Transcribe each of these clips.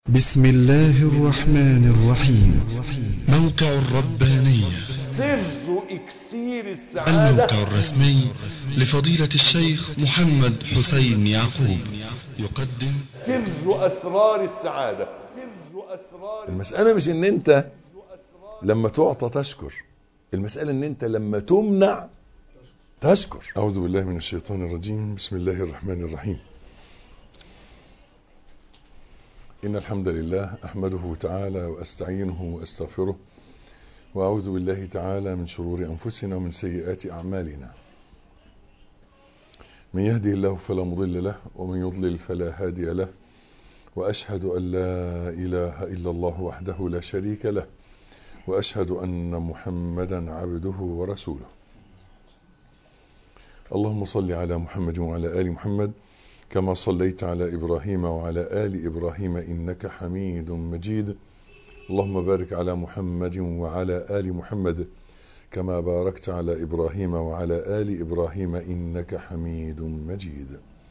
بسم الله الرحمن الرحيم موقع الربانية سر اكسير السعادة الموقع الرسمي لفضيلة الشيخ محمد حسين يعقوب يقدم سر اسرار السعادة سر اسرار المسألة مش ان انت لما تعطى تشكر المسألة ان انت لما تمنع تشكر أعوذ بالله من الشيطان الرجيم بسم الله الرحمن الرحيم إن الحمد لله أحمده تعالى وأستعينه وأستغفره وأعوذ بالله تعالى من شرور أنفسنا ومن سيئات أعمالنا من يهدي الله فلا مضل له ومن يضلل فلا هادي له وأشهد أن لا إله إلا الله وحده لا شريك له وأشهد أن محمدا عبده ورسوله اللهم صل على محمد وعلى آل محمد كما صليت على إبراهيم وعلى آل إبراهيم إنك حميد مجيد اللهم بارك على محمد وعلى آل محمد كما باركت على إبراهيم وعلى آل إبراهيم إنك حميد مجيد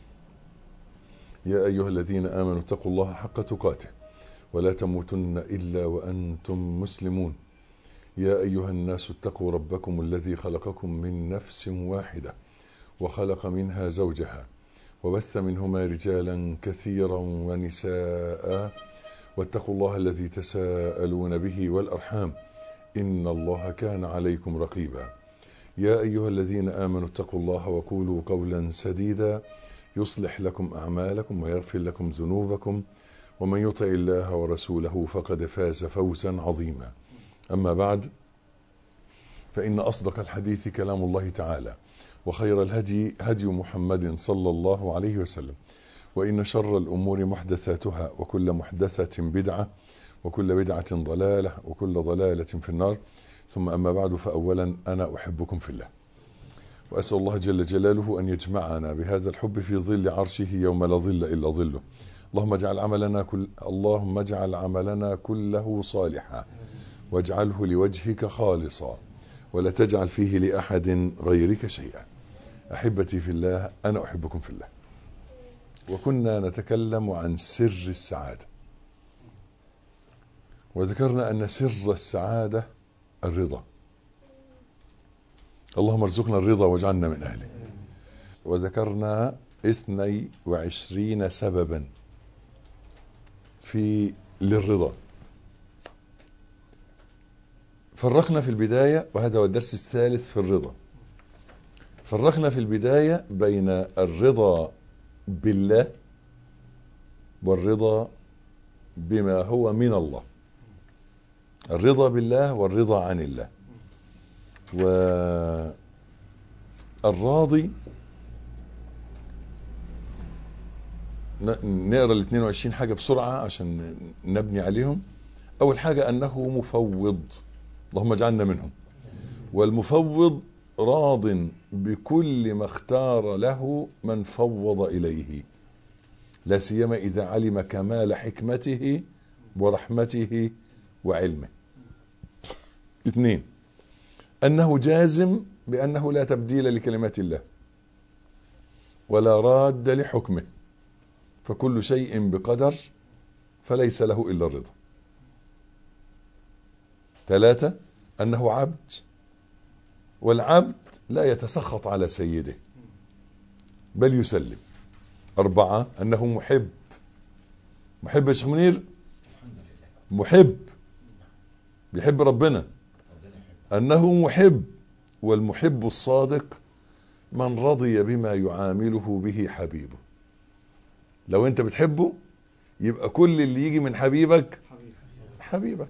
يا أيها الذين آمنوا اتقوا الله حق تقاته ولا تموتن إلا وأنتم مسلمون يا أيها الناس اتقوا ربكم الذي خلقكم من نفس واحدة وخلق منها زوجها وبث منهما رجالا كثيرا ونساء واتقوا الله الذي تساءلون به والأرحام إن الله كان عليكم رقيبا يا أيها الذين آمنوا اتقوا الله وقولوا قولا سديدا يصلح لكم أعمالكم ويغفر لكم ذنوبكم ومن يطع الله ورسوله فقد فاز فوزا عظيما أما بعد فإن أصدق الحديث كلام الله تعالى وخير الهدي هدي محمد صلى الله عليه وسلم وإن شر الأمور محدثاتها وكل محدثة بدعة وكل بدعة ضلالة وكل ضلالة في النار ثم أما بعد فأولا أنا أحبكم في الله وأسأل الله جل جلاله أن يجمعنا بهذا الحب في ظل عرشه يوم لا ظل إلا ظله اللهم اجعل عملنا كل اللهم اجعل عملنا كله صالحا واجعله لوجهك خالصا ولا تجعل فيه لأحد غيرك شيئا أحبتي في الله أنا أحبكم في الله وكنا نتكلم عن سر السعادة وذكرنا أن سر السعادة الرضا اللهم ارزقنا الرضا واجعلنا من أهله وذكرنا اثني وعشرين سببا في للرضا فرقنا في البداية وهذا هو الدرس الثالث في الرضا فرقنا في البداية بين الرضا بالله والرضا بما هو من الله الرضا بالله والرضا عن الله والراضي نقرا ال 22 حاجه بسرعه عشان نبني عليهم اول حاجه انه مفوض اللهم اجعلنا منهم والمفوض راض بكل ما اختار له من فوض اليه لا سيما اذا علم كمال حكمته ورحمته وعلمه اثنين انه جازم بانه لا تبديل لكلمات الله ولا راد لحكمه فكل شيء بقدر فليس له الا الرضا ثلاثة أنه عبد والعبد لا يتسخط على سيده بل يسلم أربعة أنه محب محب يا شيخ منير محب بيحب ربنا أنه محب والمحب الصادق من رضي بما يعامله به حبيبه لو انت بتحبه يبقى كل اللي يجي من حبيبك حبيبك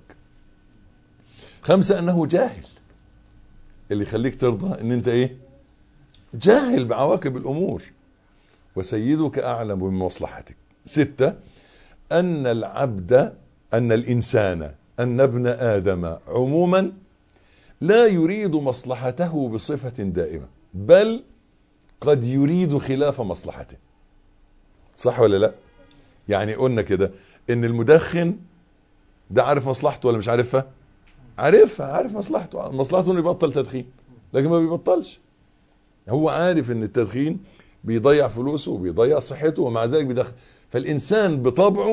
خمسة انه جاهل اللي يخليك ترضى ان انت ايه جاهل بعواقب الامور وسيدك اعلم بمصلحتك ستة ان العبد ان الانسان ان ابن ادم عموما لا يريد مصلحته بصفة دائمة بل قد يريد خلاف مصلحته صح ولا لا يعني قلنا كده ان المدخن ده عارف مصلحته ولا مش عارفها عارفها عارف مصلحته مصلحته انه يبطل تدخين لكن ما بيبطلش هو عارف ان التدخين بيضيع فلوسه وبيضيع صحته ومع ذلك بيدخن فالانسان بطبعه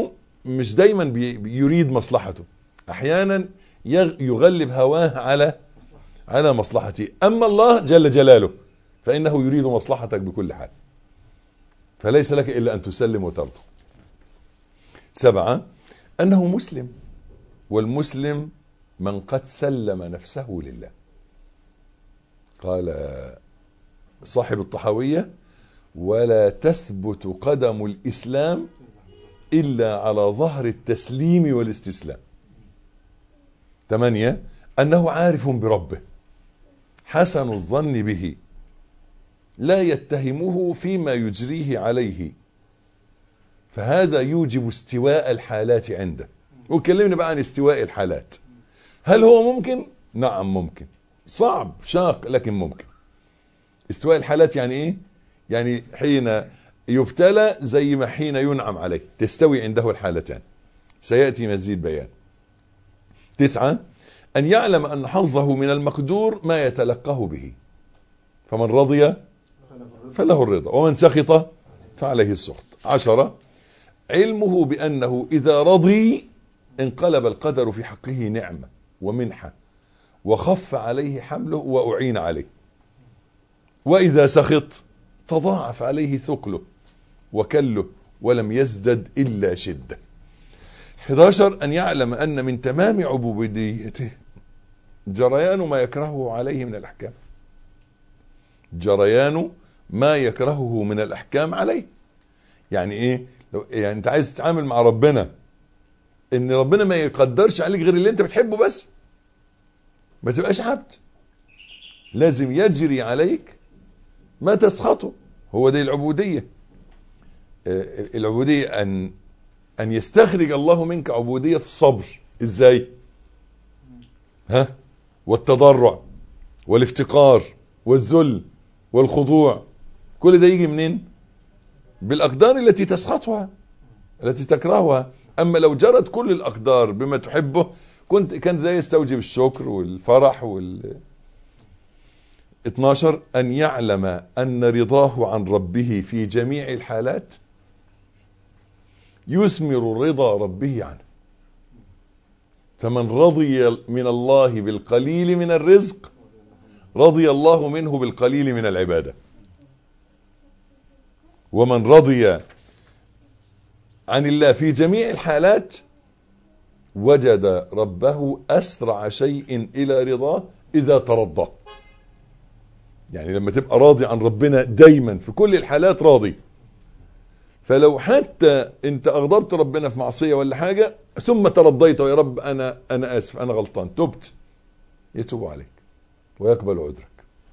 مش دايما بي- يريد مصلحته احيانا يغ- يغلب هواه على على مصلحته اما الله جل جلاله فانه يريد مصلحتك بكل حال فليس لك الا ان تسلم وترضى سبعة انه مسلم والمسلم من قد سلم نفسه لله قال صاحب الطحاوية ولا تثبت قدم الإسلام إلا على ظهر التسليم والاستسلام ثمانية أنه عارف بربه حسن الظن به لا يتهمه فيما يجريه عليه فهذا يوجب استواء الحالات عنده وكلمنا بقى عن استواء الحالات هل هو ممكن؟ نعم ممكن صعب شاق لكن ممكن استواء الحالات يعني ايه يعني حين يبتلى زي ما حين ينعم عليه تستوي عنده الحالتان سيأتي مزيد بيان تسعة أن يعلم أن حظه من المقدور ما يتلقاه به فمن رضي فله الرضا ومن سخط فعليه السخط عشرة علمه بأنه إذا رضي انقلب القدر في حقه نعمة ومنحة وخف عليه حمله وأعين عليه وإذا سخط تضاعف عليه ثقله وكله ولم يزدد إلا شدة 11 أن يعلم أن من تمام عبوديته جريان ما يكرهه عليه من الأحكام جريان ما يكرهه من الأحكام عليه يعني إيه لو يعني أنت عايز تتعامل مع ربنا إن ربنا ما يقدرش عليك غير اللي أنت بتحبه بس ما تبقاش عبد لازم يجري عليك ما تسخطه هو دي العبودية آه، العبودية أن أن يستخرج الله منك عبودية الصبر إزاي ها والتضرع والافتقار والذل والخضوع كل ده يجي منين بالأقدار التي تسخطها التي تكرهها أما لو جرت كل الأقدار بما تحبه كنت كان ده يستوجب الشكر والفرح وال 12 أن يعلم أن رضاه عن ربه في جميع الحالات يثمر رضا ربه عنه فمن رضي من الله بالقليل من الرزق رضي الله منه بالقليل من العبادة ومن رضي عن الله في جميع الحالات وجد ربه أسرع شيء إلى رضاه إذا ترضى يعني لما تبقى راضي عن ربنا دايما في كل الحالات راضي فلو حتى انت اغضبت ربنا في معصية ولا حاجة ثم ترضيت يا رب انا انا اسف انا غلطان تبت يتوب عليك ويقبل عذرك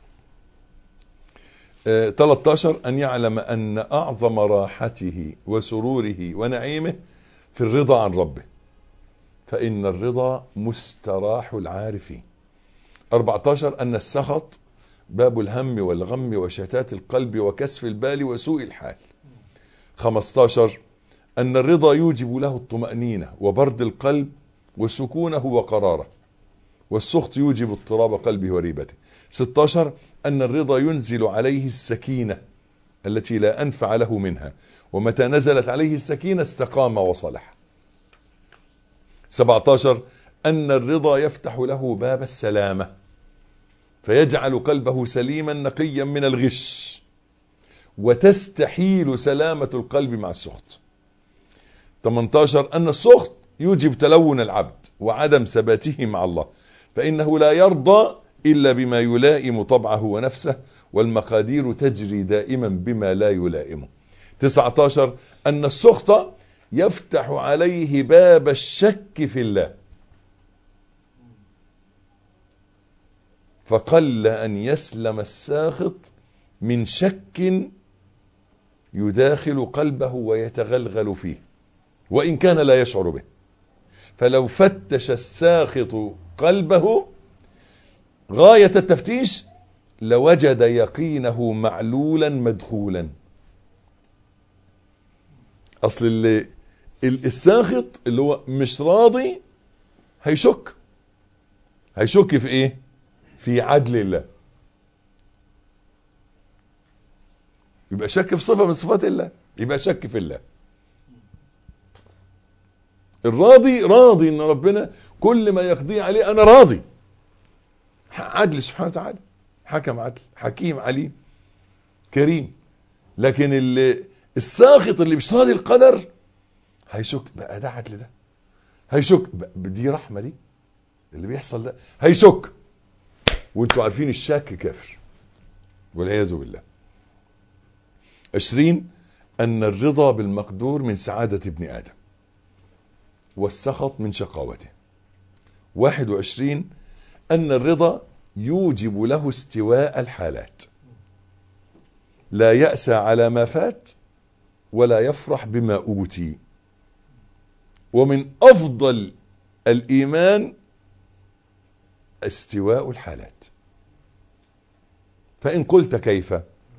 آه 13 ان يعلم ان اعظم راحته وسروره ونعيمه في الرضا عن ربه فان الرضا مستراح العارفين 14 ان السخط باب الهم والغم وشتات القلب وكسف البال وسوء الحال 15 أن الرضا يوجب له الطمأنينة وبرد القلب وسكونه وقراره والسخط يوجب اضطراب قلبه وريبته 16 أن الرضا ينزل عليه السكينة التي لا أنفع له منها ومتى نزلت عليه السكينة استقام وصلح 17 أن الرضا يفتح له باب السلامة فيجعل قلبه سليما نقيا من الغش وتستحيل سلامة القلب مع السخط 18 أن السخط يوجب تلون العبد وعدم ثباته مع الله فإنه لا يرضى إلا بما يلائم طبعه ونفسه والمقادير تجري دائما بما لا يلائمه 19 أن السخط يفتح عليه باب الشك في الله فقل أن يسلم الساخط من شك يداخل قلبه ويتغلغل فيه وإن كان لا يشعر به فلو فتش الساخط قلبه غاية التفتيش لوجد يقينه معلولا مدخولا أصل اللي الساخط اللي هو مش راضي هيشك هيشك في ايه في عدل الله يبقى شك في صفة من صفات الله يبقى شك في الله الراضي راضي ان ربنا كل ما يقضي عليه انا راضي عدل سبحانه وتعالى حكم عدل حكيم عليم كريم لكن اللي الساخط اللي مش راضي القدر هيشك بقى ده عدل ده هيشك بقى دي رحمه دي اللي بيحصل ده هيشك وانتوا عارفين الشك كافر والعياذ بالله عشرين أن الرضا بالمقدور من سعادة ابن آدم والسخط من شقاوته واحد وعشرين أن الرضا يوجب له استواء الحالات لا يأسى على ما فات ولا يفرح بما أوتي ومن أفضل الإيمان استواء الحالات فإن قلت كيف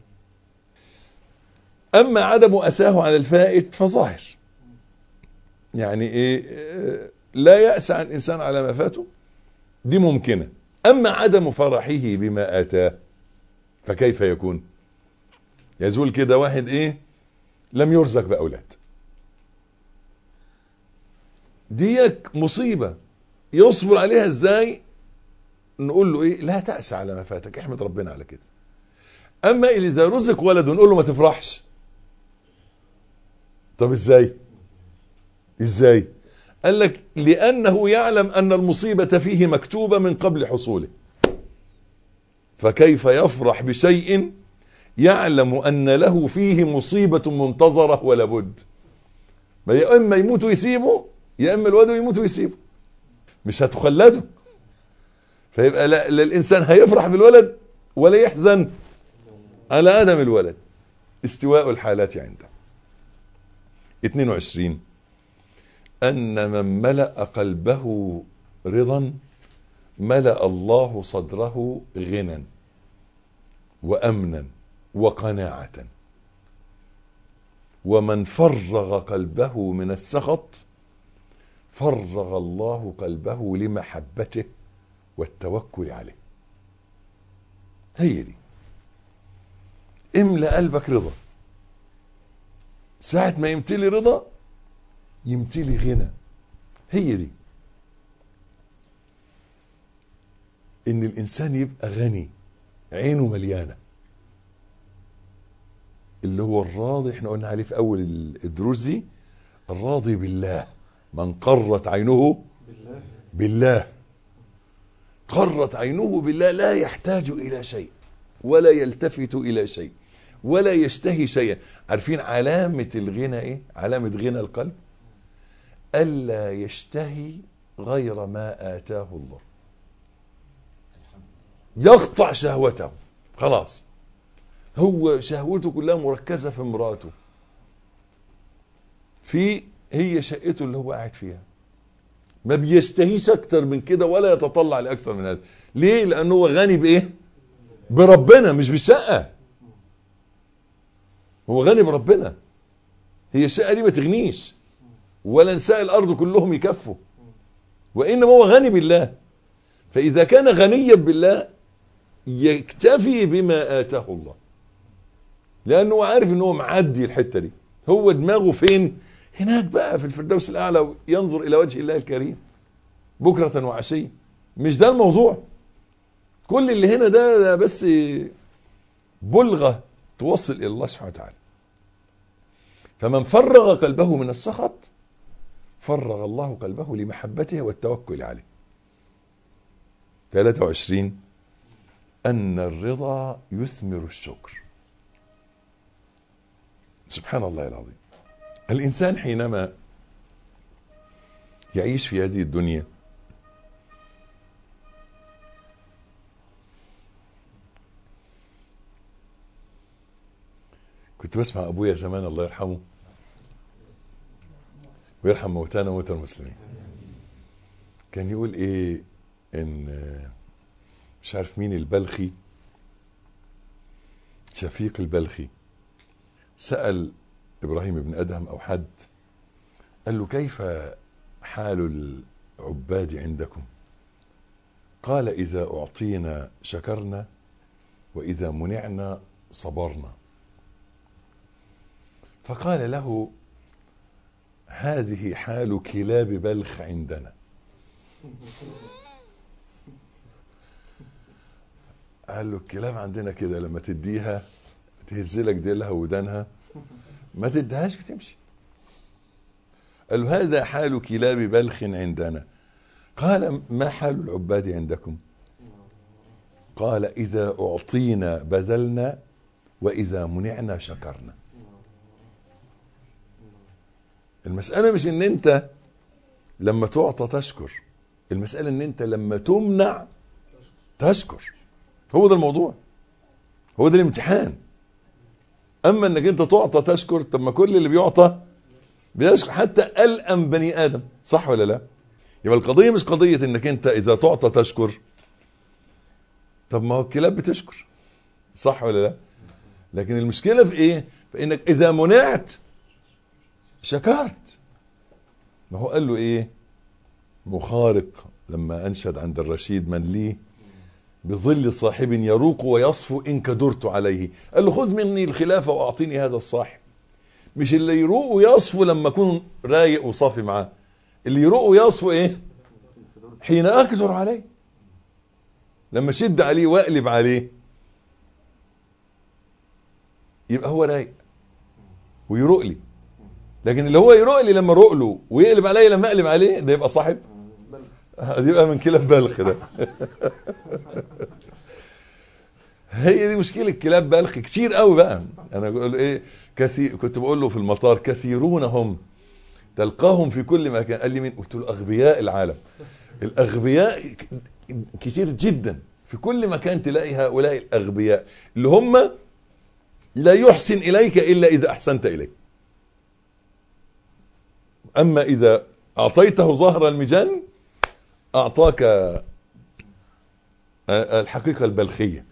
أما عدم أساه على الفائت فظاهر يعني إيه لا يأس عن الإنسان على ما فاته دي ممكنة أما عدم فرحه بما آتاه فكيف يكون يزول كده واحد إيه لم يرزق بأولاد ديك مصيبة يصبر عليها ازاي نقول له ايه لا تأس على ما فاتك احمد ربنا على كده اما اذا رزق ولد نقول له ما تفرحش طب ازاي ازاي قال لك لانه يعلم ان المصيبة فيه مكتوبة من قبل حصوله فكيف يفرح بشيء يعلم ان له فيه مصيبة منتظرة ولا بد ما يا اما يموت ويسيبه يا اما الولد يموت ويسيبه مش هتخلده فيبقى لا, لا الانسان هيفرح بالولد ولا يحزن على ادم الولد استواء الحالات عنده 22 ان من ملأ قلبه رضا ملأ الله صدره غنى وامنا وقناعة ومن فرغ قلبه من السخط فرغ الله قلبه لمحبته والتوكل عليه هي دي املأ قلبك رضا ساعة ما يمتلي رضا يمتلي غنى هي دي ان الانسان يبقى غني عينه مليانة اللي هو الراضي احنا قلنا عليه في اول الدروس دي الراضي بالله من قرت عينه بالله, بالله. قرت عينه بالله لا يحتاج إلى شيء ولا يلتفت إلى شيء ولا يشتهي شيئا عارفين علامة الغنى إيه علامة غنى القلب ألا يشتهي غير ما آتاه الله يقطع شهوته خلاص هو شهوته كلها مركزة في امراته في هي شقته اللي هو قاعد فيها ما بيشتهيش اكتر من كده ولا يتطلع لاكتر من هذا ليه لانه هو غني بايه بربنا مش بالشقه هو غني بربنا هي الشقه دي ما تغنيش ولا نساء الارض كلهم يكفوا وانما هو غني بالله فاذا كان غنيا بالله يكتفي بما اتاه الله لانه عارف ان هو معدي الحته دي هو دماغه فين هناك بقى في الفردوس الاعلى ينظر الى وجه الله الكريم بكرة وعشية مش ده الموضوع كل اللي هنا ده, ده بس بلغة توصل الى الله سبحانه وتعالى فمن فرغ قلبه من السخط فرغ الله قلبه لمحبته والتوكل عليه 23 أن الرضا يثمر الشكر سبحان الله العظيم الإنسان حينما يعيش في هذه الدنيا كنت بسمع أبويا زمان الله يرحمه ويرحم موتانا وموتى المسلمين كان يقول ايه ان مش عارف مين البلخي شفيق البلخي سأل إبراهيم بن أدهم أو حد قال له كيف حال العباد عندكم قال إذا أعطينا شكرنا وإذا منعنا صبرنا فقال له هذه حال كلاب بلخ عندنا قال له الكلاب عندنا كده لما تديها تهزلك ديلها ودانها ما تديهاش بتمشي قال له هذا حال كلاب بلخ عندنا قال ما حال العباد عندكم قال إذا أعطينا بذلنا وإذا منعنا شكرنا المسألة مش ان انت لما تعطى تشكر المسألة ان انت لما تمنع تشكر هو ده الموضوع هو ده الامتحان اما انك انت تعطى تشكر طب ما كل اللي بيعطى بيشكر حتى ألأم بني آدم صح ولا لا يبقى القضية مش قضية انك انت اذا تعطى تشكر طب ما هو الكلاب بتشكر صح ولا لا لكن المشكلة في ايه في انك اذا منعت شكرت ما هو قال له ايه مخارق لما انشد عند الرشيد من لي بظل صاحب يروق ويصفو ان كدرت عليه قال له خذ مني الخلافة واعطيني هذا الصاحب مش اللي يروق ويصفو لما اكون رايق وصافي معاه اللي يروق ويصفو ايه حين اكثر عليه لما شد عليه واقلب عليه يبقى هو رايق ويروق لي لكن اللي هو يروق لي لما اروق له ويقلب عليا لما اقلب عليه ده يبقى صاحب ده يبقى من كلاب بلخ ده هي دي مشكلة كلاب بلخ كتير قوي بقى انا بقول ايه كثير كنت بقول له في المطار كثيرون هم تلقاهم في كل مكان قال لي مين قلت له اغبياء العالم الاغبياء كتير جدا في كل مكان تلاقي هؤلاء الاغبياء اللي هم لا يحسن اليك الا اذا احسنت اليه اما اذا اعطيته ظهر المجان اعطاك الحقيقة البلخية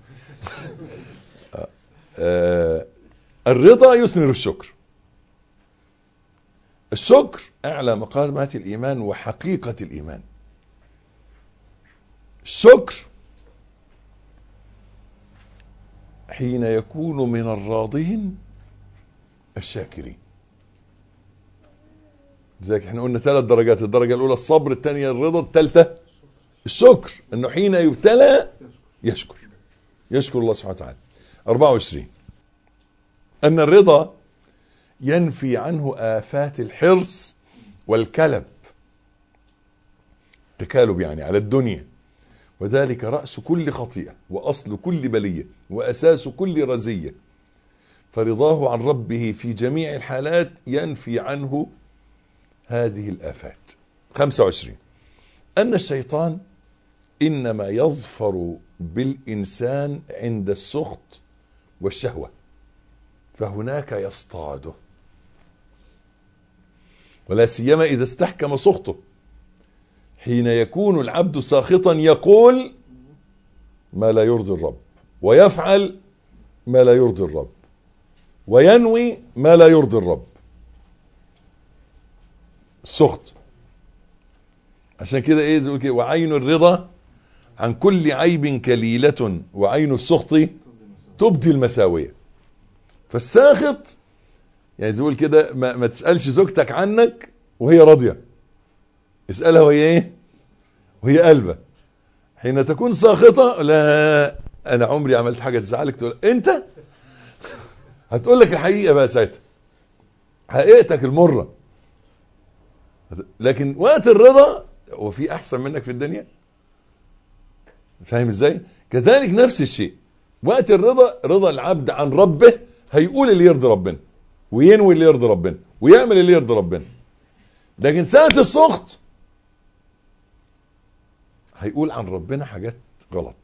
الرضا يثمر الشكر الشكر اعلى مقامات الايمان وحقيقة الايمان الشكر حين يكون من الراضين الشاكرين لذلك احنا قلنا ثلاث درجات الدرجة الاولى الصبر الثانية الرضا الثالثة الشكر انه حين يبتلى يشكر يشكر الله سبحانه وتعالى 24 ان الرضا ينفي عنه آفات الحرص والكلب تكالب يعني على الدنيا وذلك رأس كل خطيئة وأصل كل بلية وأساس كل رزية فرضاه عن ربه في جميع الحالات ينفي عنه هذه الآفات 25 أن الشيطان إنما يظفر بالإنسان عند السخط والشهوة فهناك يصطاده ولا سيما إذا استحكم سخطه حين يكون العبد ساخطا يقول ما لا يرضي الرب ويفعل ما لا يرضي الرب وينوي ما لا يرضي الرب السخط عشان كده ايه زي كده وعين الرضا عن كل عيب كليلة وعين السخط تبدي المساوية فالساخط يعني زي كده ما, ما تسألش زوجتك عنك وهي راضية اسألها وهي ايه وهي قلبة حين تكون ساخطة لا انا عمري عملت حاجة تزعلك تقول انت هتقول لك الحقيقة بقى ساعتها حقيقتك المرة لكن وقت الرضا هو في احسن منك في الدنيا فاهم ازاي كذلك نفس الشيء وقت الرضا رضا العبد عن ربه هيقول اللي يرضي ربنا وينوي اللي يرضي ربنا ويعمل اللي يرضي ربنا لكن ساعة السخط هيقول عن ربنا حاجات غلط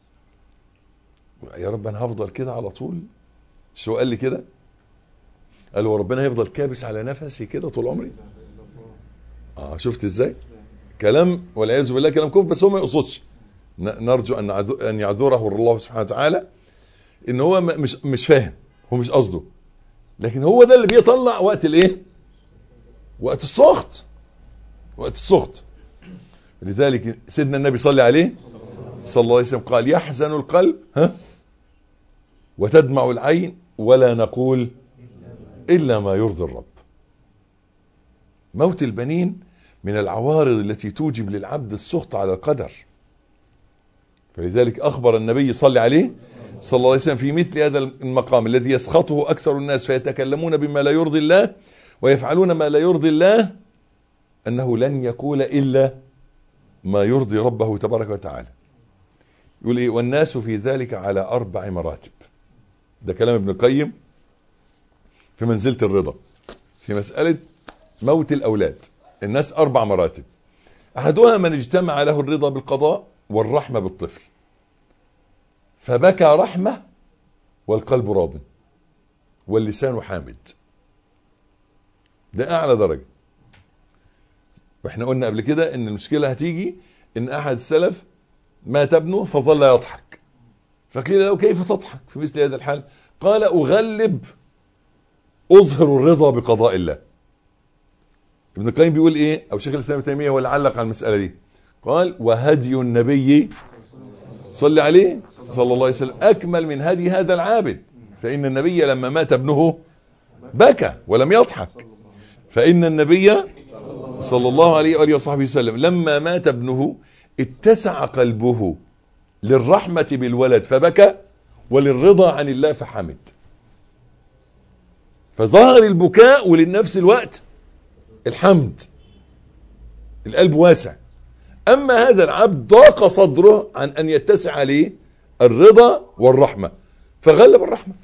يا رب انا هفضل كده على طول شو قال لي كده قال له ربنا هيفضل كابس على نفسي كده طول عمري اه شفت ازاي كلام والعياذ بالله كلام كفر بس هو ما يقصدش نرجو ان ان يعذره الله سبحانه وتعالى ان هو مش مش فاهم هو مش قصده لكن هو ده اللي بيطلع وقت الايه وقت السخط وقت السخط لذلك سيدنا النبي صلى عليه صلى الله عليه وسلم قال يحزن القلب ها وتدمع العين ولا نقول الا ما يرضي الرب موت البنين من العوارض التي توجب للعبد السخط على القدر فلذلك أخبر النبي صلى عليه صلى الله عليه وسلم في مثل هذا المقام الذي يسخطه أكثر الناس فيتكلمون بما لا يرضي الله ويفعلون ما لا يرضي الله أنه لن يقول إلا ما يرضي ربه تبارك وتعالى يقول إيه والناس في ذلك على أربع مراتب ده كلام ابن القيم في منزلة الرضا في مسألة موت الأولاد الناس أربع مراتب أحدها من اجتمع له الرضا بالقضاء والرحمة بالطفل فبكى رحمة والقلب راض واللسان حامد ده أعلى درجة واحنا قلنا قبل كده ان المشكلة هتيجي ان احد السلف مات ابنه فظل يضحك فقيل له كيف تضحك في مثل هذا الحال قال اغلب اظهر الرضا بقضاء الله ابن القيم بيقول ايه او شيخ الاسلام ابن تيميه هو اللي علق على المساله دي قال وهدي النبي صلى عليه صلى الله عليه وسلم اكمل من هدي هذا العابد فان النبي لما مات ابنه بكى ولم يضحك فان النبي صلى الله عليه واله وصحبه وسلم لما مات ابنه اتسع قلبه للرحمه بالولد فبكى وللرضا عن الله فحمد فظهر البكاء ولنفس الوقت الحمد القلب واسع اما هذا العبد ضاق صدره عن ان يتسع عليه الرضا والرحمه فغلب الرحمه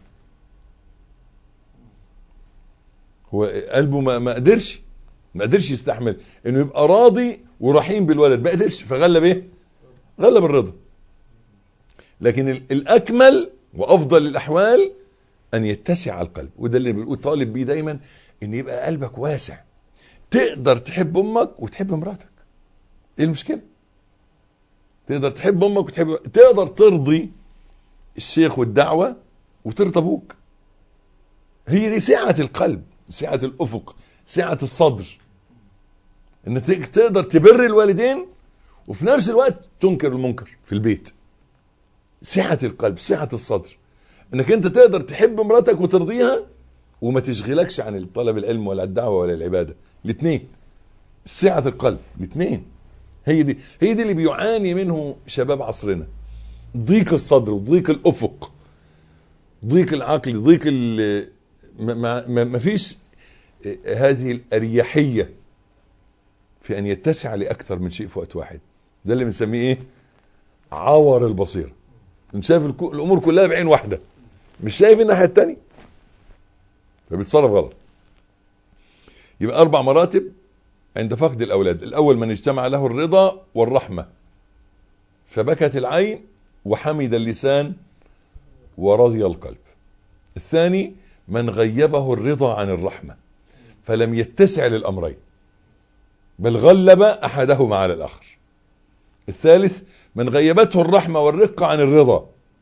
هو قلبه ما, ما قدرش ما قدرش يستحمل انه يبقى راضي ورحيم بالولد ما قدرش فغلب ايه غلب الرضا لكن الاكمل وافضل الاحوال ان يتسع القلب وده اللي بنقول طالب بيه دايما ان يبقى قلبك واسع تقدر تحب امك وتحب مراتك ايه المشكله تقدر تحب امك وتحب تقدر ترضي الشيخ والدعوه وترضى ابوك هي دي سعه القلب سعه الافق سعه الصدر ان تقدر تبر الوالدين وفي نفس الوقت تنكر المنكر في البيت سعه القلب سعه الصدر انك انت تقدر تحب مراتك وترضيها وما تشغلكش عن طلب العلم ولا الدعوه ولا العباده الاثنين سعه القلب الاثنين هي دي هي دي اللي بيعاني منه شباب عصرنا ضيق الصدر وضيق الافق ضيق العقل ضيق ما, ما, ما فيش هذه الاريحيه في ان يتسع لاكثر من شيء في وقت واحد ده اللي بنسميه ايه عور البصيره انت شايف الامور كلها بعين واحده مش شايف الناحيه الثانيه فبيتصرف غلط يبقى اربع مراتب عند فقد الاولاد الاول من اجتمع له الرضا والرحمه فبكت العين وحمد اللسان ورضي القلب الثاني من غيبه الرضا عن الرحمه فلم يتسع للامرين بل غلب احدهما على الاخر الثالث من غيبته الرحمه والرقه عن الرضا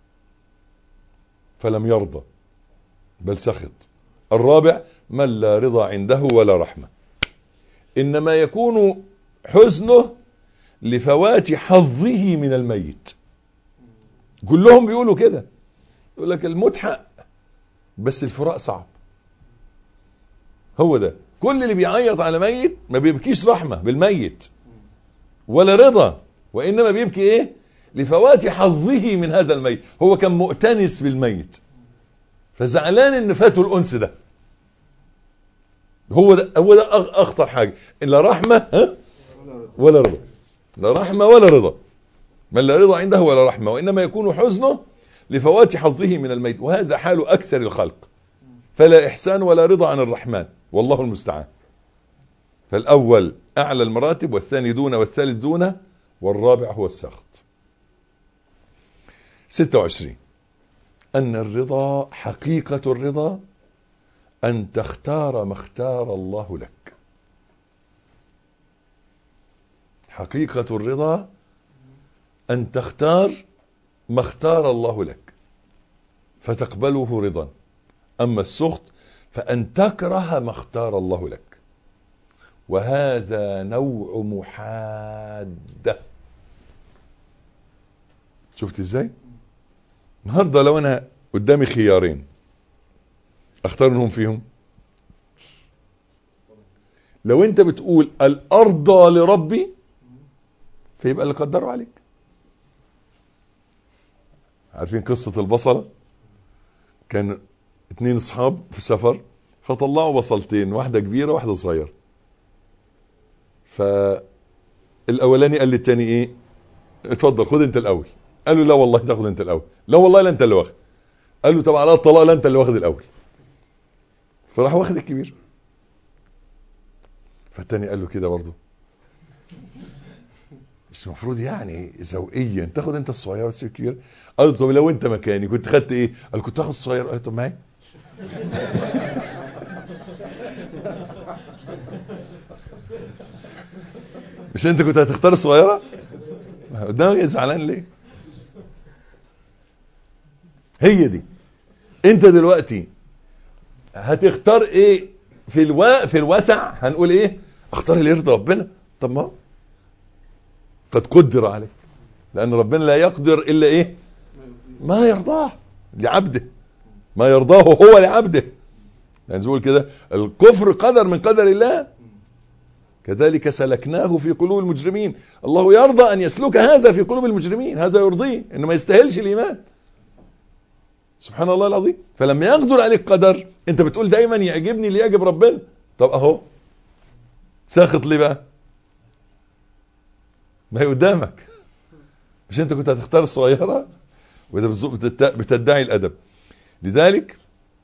فلم يرضى بل سخط الرابع من لا رضا عنده ولا رحمه انما يكون حزنه لفوات حظه من الميت كلهم بيقولوا كده يقول لك الموت حق بس الفراق صعب هو ده كل اللي بيعيط على ميت ما بيبكيش رحمة بالميت ولا رضا وإنما بيبكي إيه لفوات حظه من هذا الميت هو كان مؤتنس بالميت فزعلان إن فاته الأنس ده هو ده هو ده أخطر حاجة إن لا رحمة ها ولا رضا لا رحمة ولا رضا من لا رضا عنده ولا رحمة وإنما يكون حزنه لفوات حظه من الميت وهذا حال أكثر الخلق فلا إحسان ولا رضا عن الرحمن والله المستعان فالأول أعلى المراتب والثاني دون والثالث دون والرابع هو السخط 26 أن الرضا حقيقة الرضا أن تختار ما اختار الله لك حقيقة الرضا أن تختار ما اختار الله لك فتقبله رضا أما السخط فأن تكره ما اختار الله لك وهذا نوع محادة شفت ازاي النهارده لو انا قدامي خيارين اختار منهم فيهم لو انت بتقول الارضى لربي فيبقى اللي قدره عليك عارفين قصة البصلة كان اتنين اصحاب في سفر فطلعوا بصلتين واحدة كبيرة واحدة صغيرة فالاولاني قال للتاني ايه اتفضل خد انت الاول قال له لا والله تاخد انت الاول لا والله لا انت اللي واخد قال له طب على الطلاق لا انت اللي واخد الاول فراح واخد الكبير فالتاني قال له كده برضه مش المفروض يعني ذوقيا تاخد انت الصغير وتسيب الكبير قال له طب لو انت مكاني كنت خدت ايه قال كنت هاخد الصغير قال له طب معايا مش انت كنت هتختار الصغيره قدامك زعلان ليه هي دي انت دلوقتي هتختار ايه في الوا... في الوسع هنقول ايه اختار اللي يرضي ربنا طب ما قد قدر عليك لان ربنا لا يقدر الا ايه ما يرضاه لعبده ما يرضاه هو لعبده يعني زي كده الكفر قدر من قدر الله كذلك سلكناه في قلوب المجرمين الله يرضى ان يسلك هذا في قلوب المجرمين هذا يرضيه انه ما يستاهلش الايمان سبحان الله العظيم فلما يقدر عليك قدر انت بتقول دايما يعجبني اللي يعجب ربنا طب اهو ساخط ليه بقى ما هي قدامك مش انت كنت هتختار الصغيره واذا بتدعي الادب لذلك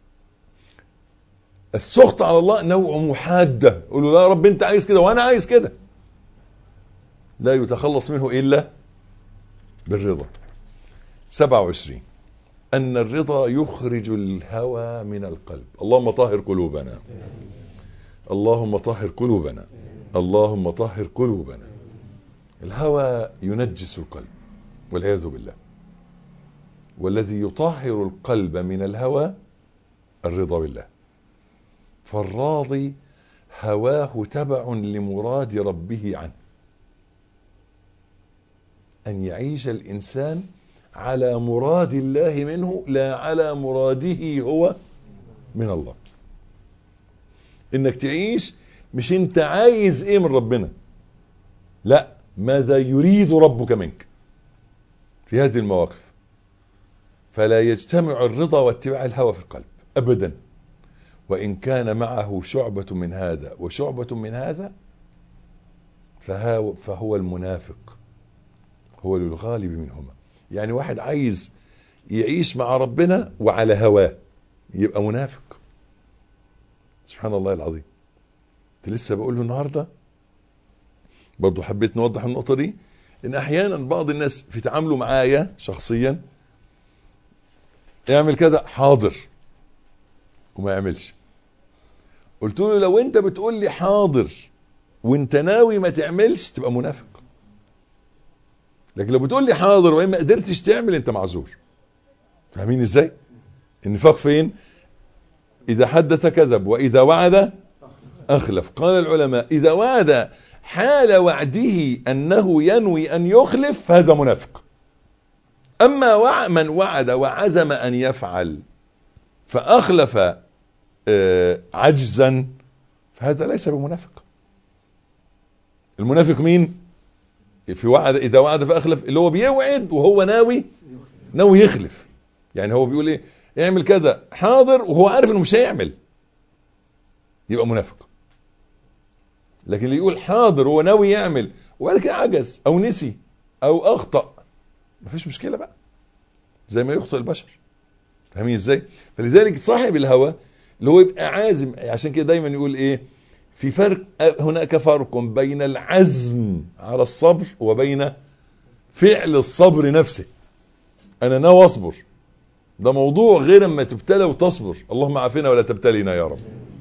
السخط على الله نوع محاده قول له لا رب انت عايز كده وانا عايز كده لا يتخلص منه الا بالرضا 27 أن الرضا يخرج الهوى من القلب اللهم طهر قلوبنا اللهم طهر قلوبنا اللهم طهر قلوبنا الهوى ينجس القلب والعياذ بالله والذي يطهر القلب من الهوى الرضا بالله فالراضي هواه تبع لمراد ربه عنه أن يعيش الإنسان على مراد الله منه لا على مراده هو من الله انك تعيش مش انت عايز ايه من ربنا لا ماذا يريد ربك منك في هذه المواقف فلا يجتمع الرضا واتباع الهوى في القلب ابدا وان كان معه شعبة من هذا وشعبة من هذا فهو المنافق هو للغالب منهما يعني واحد عايز يعيش مع ربنا وعلى هواه يبقى منافق سبحان الله العظيم كنت لسه بقول له النهارده برضه حبيت نوضح النقطة دي ان احيانا بعض الناس في تعامله معايا شخصيا يعمل كذا حاضر وما يعملش قلت له لو انت بتقول لي حاضر وانت ناوي ما تعملش تبقى منافق لكن لو بتقول لي حاضر وإن ما قدرتش تعمل انت معذور فاهمين ازاي النفاق فين اذا حدث كذب واذا وعد اخلف قال العلماء اذا وعد حال وعده انه ينوي ان يخلف فهذا منافق اما وع من وعد وعزم ان يفعل فاخلف عجزا فهذا ليس بمنافق المنافق مين في وعد اذا وعد فاخلف اللي هو بيوعد وهو ناوي ناوي يخلف يعني هو بيقول ايه اعمل كذا حاضر وهو عارف انه مش هيعمل يبقى منافق لكن اللي يقول حاضر وهو ناوي يعمل وبعد كده عجز او نسي او اخطا مفيش مشكله بقى زي ما يخطئ البشر فاهمين ازاي فلذلك صاحب الهوى اللي هو يبقى عازم عشان كده دايما يقول ايه في فرق هناك فرق بين العزم على الصبر وبين فعل الصبر نفسه انا ناوي اصبر ده موضوع غير اما تبتلى وتصبر اللهم عافنا ولا تبتلينا يا رب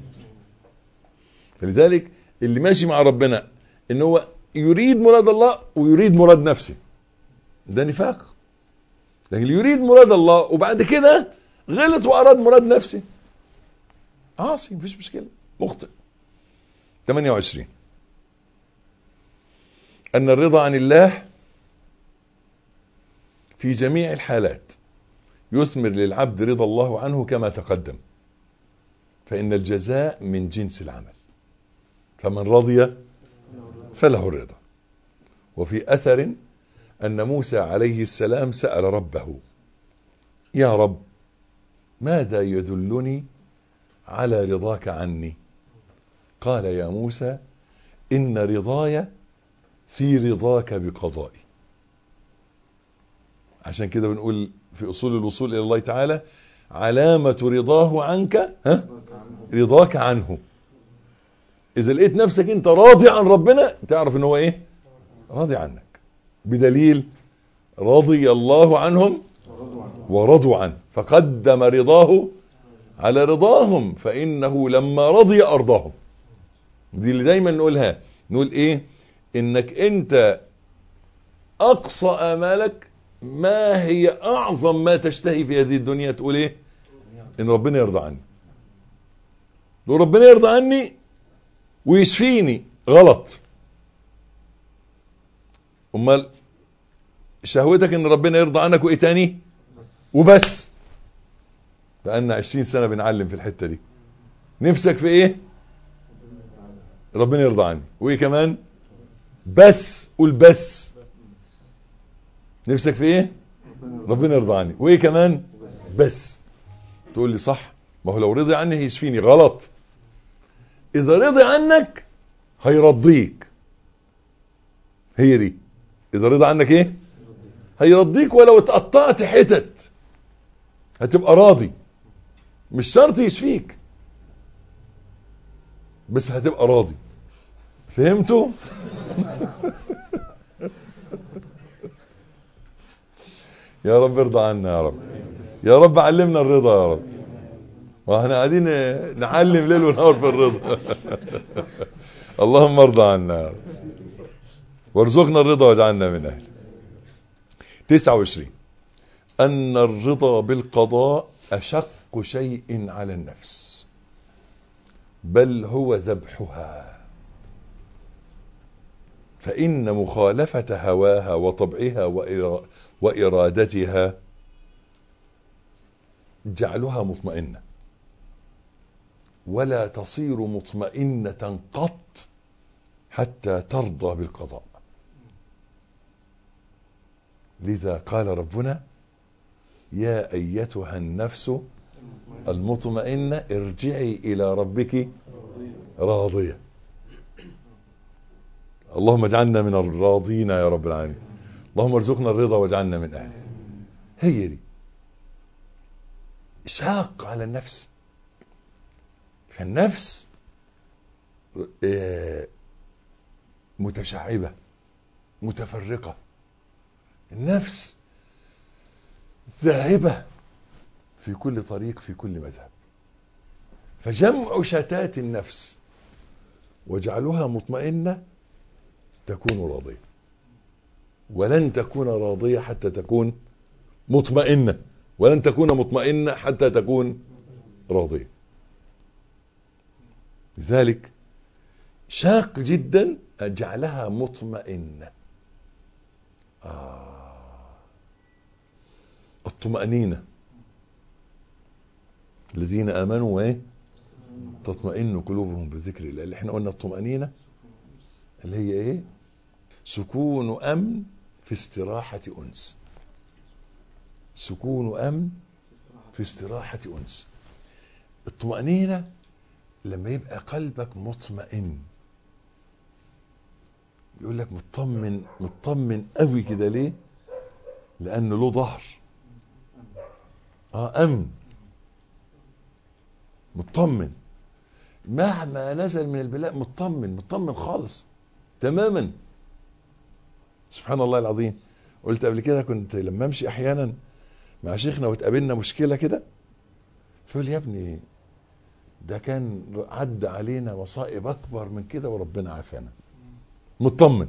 فلذلك اللي ماشي مع ربنا ان هو يريد مراد الله ويريد مراد نفسه ده نفاق لكن اللي يريد مراد الله وبعد كده غلط واراد مراد نفسه عاصي مفيش مشكله مخطئ 28 أن الرضا عن الله في جميع الحالات يثمر للعبد رضا الله عنه كما تقدم فإن الجزاء من جنس العمل فمن رضي فله الرضا وفي أثر أن موسى عليه السلام سأل ربه يا رب ماذا يدلني على رضاك عني قال يا موسى إن رضاي في رضاك بقضائي عشان كده بنقول في أصول الوصول إلى الله تعالى علامة رضاه عنك ها رضاك عنه إذا لقيت نفسك أنت راضي عن ربنا تعرف إن هو إيه راضي عنك بدليل رضي الله عنهم ورضوا عنه فقدم رضاه على رضاهم فإنه لما رضي أرضاهم دي اللي دايما نقولها نقول إيه إنك أنت أقصى آمالك ما هي أعظم ما تشتهي في هذه الدنيا تقول إيه إن ربنا يرضى عني لو ربنا يرضى عني ويشفيني غلط امال شهوتك ان ربنا يرضى عنك وايه تاني وبس بقالنا عشرين سنة بنعلم في الحتة دي نفسك في ايه ربنا يرضى عني وايه كمان بس قول بس نفسك في ايه ربنا يرضى عني وايه كمان بس تقول لي صح ما هو لو رضي عني هيشفيني غلط اذا رضي عنك هيرضيك هي دي اذا رضى عنك ايه هيرضيك ولو اتقطعت حتت هتبقى راضي مش شرط يشفيك بس هتبقى راضي فهمتوا يا رب ارضى عنا يا رب يا رب علمنا الرضا يا رب واحنا قاعدين نعلم ليل ونهار في الرضا اللهم ارضى عنا يا رب وارزقنا الرضا واجعلنا من اهله 29 ان الرضا بالقضاء اشق شيء على النفس بل هو ذبحها فان مخالفه هواها وطبعها وارادتها جعلها مطمئنه ولا تصير مطمئنه قط حتى ترضى بالقضاء لذا قال ربنا يا ايتها النفس المطمئنه ارجعي الى ربك راضيه اللهم اجعلنا من الراضين يا رب العالمين اللهم ارزقنا الرضا واجعلنا من اهله هي دي شاق على النفس فالنفس متشعبه متفرقه النفس ذاهبه في كل طريق في كل مذهب فجمع شتات النفس وجعلها مطمئنه تكون راضيه ولن تكون راضيه حتى تكون مطمئنه ولن تكون مطمئنه حتى تكون راضيه لذلك شاق جدا جعلها مطمئنه آه. الطمأنينة الذين آمنوا وإيه تطمئن قلوبهم بذكر الله اللي احنا قلنا الطمأنينة اللي هي ايه سكون أمن في استراحة أنس سكون أمن في استراحة أنس الطمأنينة لما يبقى قلبك مطمئن يقول لك مطمن مطمن قوي كده ليه لانه له ظهر اه امن مطمن مهما نزل من البلاء مطمن مطمن خالص تماما سبحان الله العظيم قلت قبل كده كنت لما امشي احيانا مع شيخنا وتقابلنا مشكله كده فيقول يا ابني ده كان عدى علينا مصائب اكبر من كده وربنا عافانا مطمن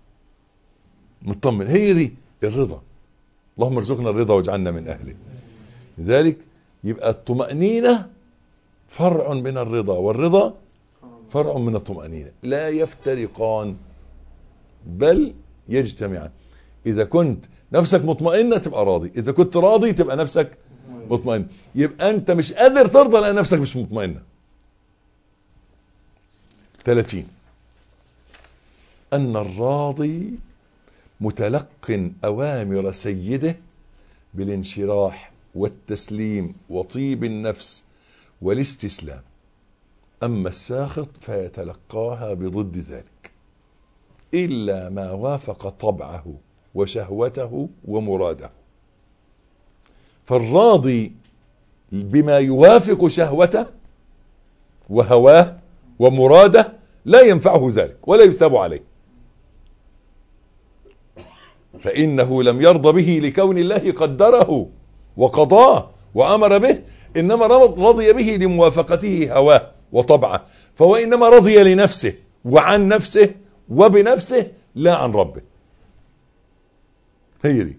مطمن هي دي الرضا اللهم ارزقنا الرضا واجعلنا من اهله لذلك يبقى الطمأنينة فرع من الرضا والرضا فرع من الطمأنينة لا يفترقان بل يجتمعان إذا كنت نفسك مطمئنة تبقى راضي إذا كنت راضي تبقى نفسك مطمئن يبقى أنت مش قادر ترضى لأن نفسك مش مطمئنة 30 أن الراضي متلق أوامر سيده بالانشراح والتسليم وطيب النفس والاستسلام أما الساخط فيتلقاها بضد ذلك إلا ما وافق طبعه وشهوته ومراده فالراضي بما يوافق شهوته وهواه ومراده لا ينفعه ذلك ولا يثاب عليه فإنه لم يرضى به لكون الله قدره وقضاه وأمر به إنما رضي به لموافقته هواه وطبعه فهو إنما رضي لنفسه وعن نفسه وبنفسه لا عن ربه هي دي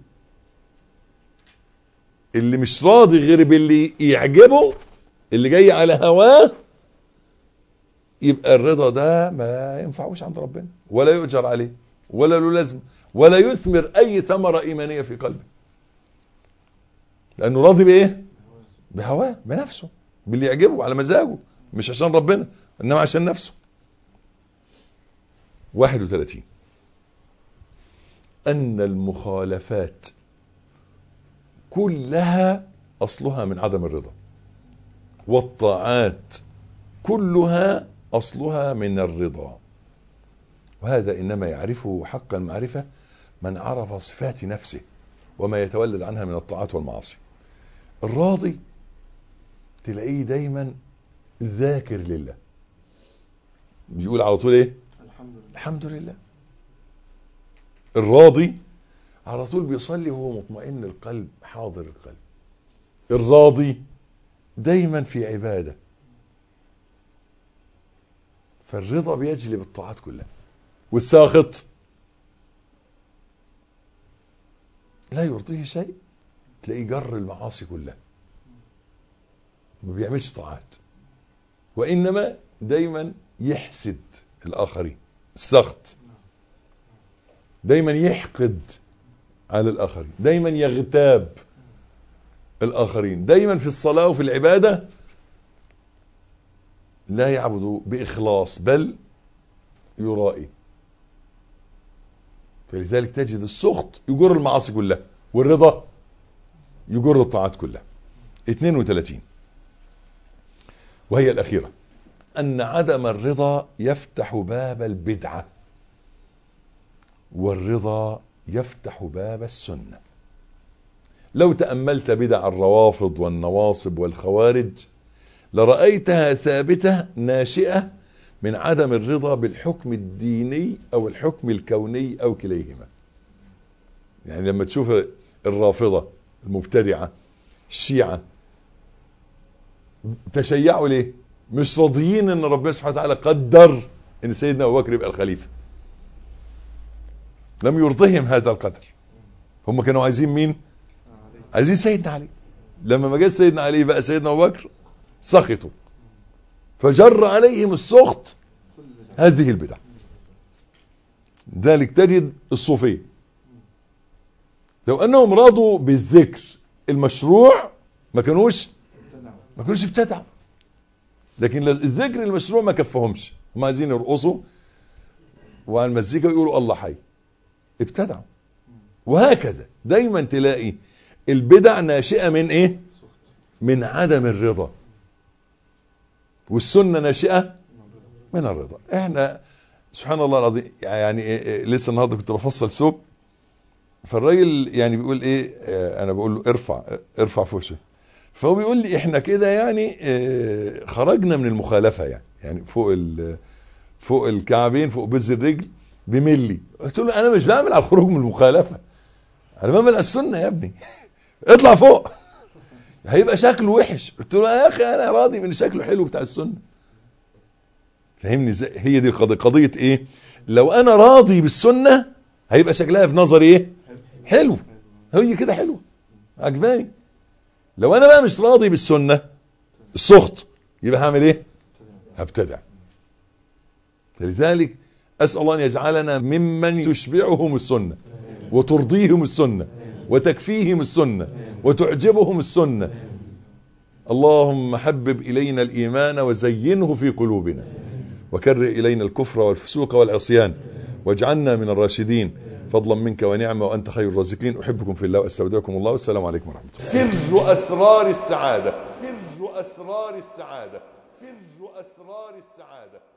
اللي مش راضي غير باللي يعجبه اللي جاي على هواه يبقى الرضا ده ما ينفعوش عند ربنا ولا يؤجر عليه ولا له لازمه ولا يثمر اي ثمره ايمانيه في قلبه لانه راضي بايه بهواه بنفسه باللي يعجبه على مزاجه مش عشان ربنا انما عشان نفسه 31 ان المخالفات كلها اصلها من عدم الرضا والطاعات كلها اصلها من الرضا وهذا انما يعرفه حق المعرفه من عرف صفات نفسه وما يتولد عنها من الطاعات والمعاصي الراضي تلاقيه دايما ذاكر لله بيقول على طول ايه الحمد لله الحمد لله الراضي على طول بيصلي وهو مطمئن القلب حاضر القلب الراضي دايما في عبادة فالرضا بيجلب الطاعات كلها والساخط لا يرضيه شيء تلاقيه جر المعاصي كلها ما بيعملش طاعات وإنما دايما يحسد الآخرين السخط دايما يحقد على الآخرين دايما يغتاب الآخرين دايما في الصلاة وفي العبادة لا يعبد بإخلاص بل يرائي فلذلك تجد السخط يجر المعاصي كلها والرضا يجر الطاعات كلها 32 وهي الأخيرة أن عدم الرضا يفتح باب البدعة والرضا يفتح باب السنة لو تأملت بدع الروافض والنواصب والخوارج لرأيتها ثابتة ناشئة من عدم الرضا بالحكم الديني أو الحكم الكوني أو كليهما يعني لما تشوف الرافضة المبتدعة الشيعة تشيعوا ليه مش راضيين ان ربنا سبحانه وتعالى قدر ان سيدنا ابو بكر يبقى الخليفه لم يرضهم هذا القدر هم كانوا عايزين مين عايزين سيدنا علي لما ما جاء سيدنا علي بقى سيدنا ابو بكر سخطوا فجر عليهم السخط هذه البدع ذلك تجد الصوفيه لو انهم رضوا بالذكر المشروع ما كانوش ما كانوش ابتدعوا لكن الذكر المشروع ما كفهمش هم عايزين يرقصوا وعلى المزيكا يقولوا الله حي ابتدعوا وهكذا دايما تلاقي البدع ناشئة من ايه من عدم الرضا والسنة ناشئة من الرضا احنا سبحان الله العظيم يعني إيه إيه لسه النهارده كنت بفصل ثوب فالراجل يعني بيقول ايه اه انا بقول له ارفع ارفع فوشه فهو بيقول لي احنا كده يعني اه خرجنا من المخالفه يعني يعني فوق فوق الكعبين فوق بز الرجل بملي قلت له انا مش بعمل على الخروج من المخالفه انا بعمل على السنه يا ابني اطلع فوق هيبقى شكله وحش قلت له يا اخي انا راضي من شكله حلو بتاع السنه فهمني ازاي هي دي القضيه قضيه ايه لو انا راضي بالسنه هيبقى شكلها في نظري ايه حلو هي كده حلوه عجباني لو انا بقى مش راضي بالسنه السخط يبقى هعمل ايه هبتدع فلذلك اسال الله ان يجعلنا ممن تشبعهم السنه وترضيهم السنه وتكفيهم السنه وتعجبهم السنه اللهم حبب الينا الايمان وزينه في قلوبنا وكرر الينا الكفر والفسوق والعصيان واجعلنا من الراشدين فضلا منك ونعمة وأنت خير الرازقين أحبكم في الله وأستودعكم الله والسلام عليكم ورحمة الله سر أسرار السعادة سر أسرار السعادة سر أسرار السعادة